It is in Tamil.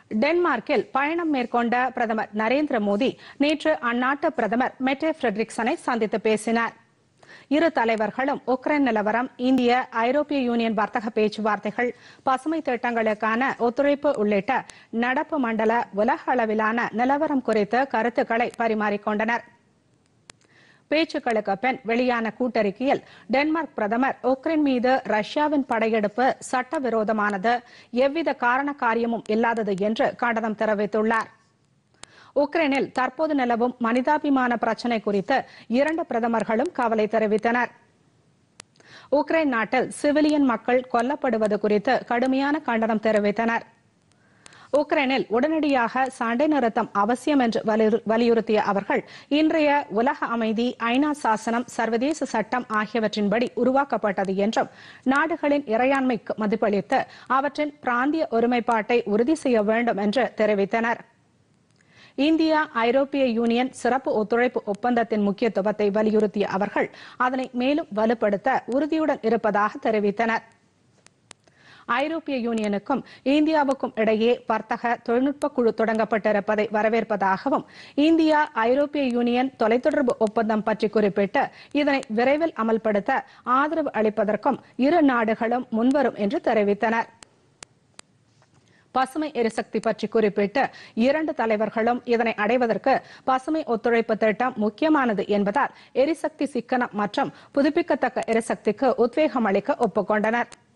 டென்மார்க்கில் பயணம் மேற்கொண்ட பிரதமர் நரேந்திர மோடி நேற்று அந்நாட்டு பிரதமர் மெட்டே ஃபிரெட்ரிக்சனை சந்தித்து பேசினார் இரு தலைவர்களும் உக்ரைன் நிலவரம் இந்திய ஐரோப்பிய யூனியன் வர்த்தக பேச்சுவார்த்தைகள் பசுமை திட்டங்களுக்கான ஒத்துழைப்பு உள்ளிட்ட நடப்பு மண்டல உலக அளவிலான நிலவரம் குறித்த கருத்துக்களை பரிமாறிக்கொண்டனர் பேச்சுக்களுக்கு பின் வெளியான கூட்டறிக்கையில் டென்மார்க் பிரதமர் உக்ரைன் மீது ரஷ்யாவின் படையெடுப்பு சட்டவிரோதமானது எவ்வித காரண காரியமும் இல்லாதது என்று கண்டனம் தெரிவித்துள்ளார் உக்ரைனில் தற்போது நிலவும் மனிதாபிமான பிரச்சினை குறித்து இரண்டு பிரதமர்களும் கவலை தெரிவித்தனர் உக்ரைன் நாட்டில் சிவிலியன் மக்கள் கொல்லப்படுவது குறித்து கடுமையான கண்டனம் தெரிவித்தனர் உக்ரைனில் உடனடியாக சண்டை நிறுத்தம் அவசியம் என்று வலியுறுத்திய அவர்கள் இன்றைய உலக அமைதி ஐநா சாசனம் சர்வதேச சட்டம் ஆகியவற்றின்படி உருவாக்கப்பட்டது என்றும் நாடுகளின் இறையாண்மைக்கு மதிப்பளித்து அவற்றின் பிராந்திய ஒருமைப்பாட்டை உறுதி செய்ய வேண்டும் என்று தெரிவித்தனர் இந்தியா ஐரோப்பிய யூனியன் சிறப்பு ஒத்துழைப்பு ஒப்பந்தத்தின் முக்கியத்துவத்தை வலியுறுத்திய அவர்கள் அதனை மேலும் வலுப்படுத்த உறுதியுடன் இருப்பதாக தெரிவித்தனர் ஐரோப்பிய யூனியனுக்கும் இந்தியாவுக்கும் இடையே வர்த்தக தொழில்நுட்ப குழு தொடங்கப்பட்டிருப்பதை வரவேற்பதாகவும் இந்தியா ஐரோப்பிய யூனியன் தொலைத்தொடர்பு ஒப்பந்தம் பற்றி குறிப்பிட்டு இதனை விரைவில் அமல்படுத்த ஆதரவு அளிப்பதற்கும் இரு நாடுகளும் முன்வரும் என்று தெரிவித்தனர் பசுமை எரிசக்தி பற்றி குறிப்பிட்டு இரண்டு தலைவர்களும் இதனை அடைவதற்கு பசுமை ஒத்துழைப்பு திட்டம் முக்கியமானது என்பதால் எரிசக்தி சிக்கனம் மற்றும் புதுப்பிக்கத்தக்க எரிசக்திக்கு உத்வேகம் அளிக்க ஒப்புக்கொண்டனர்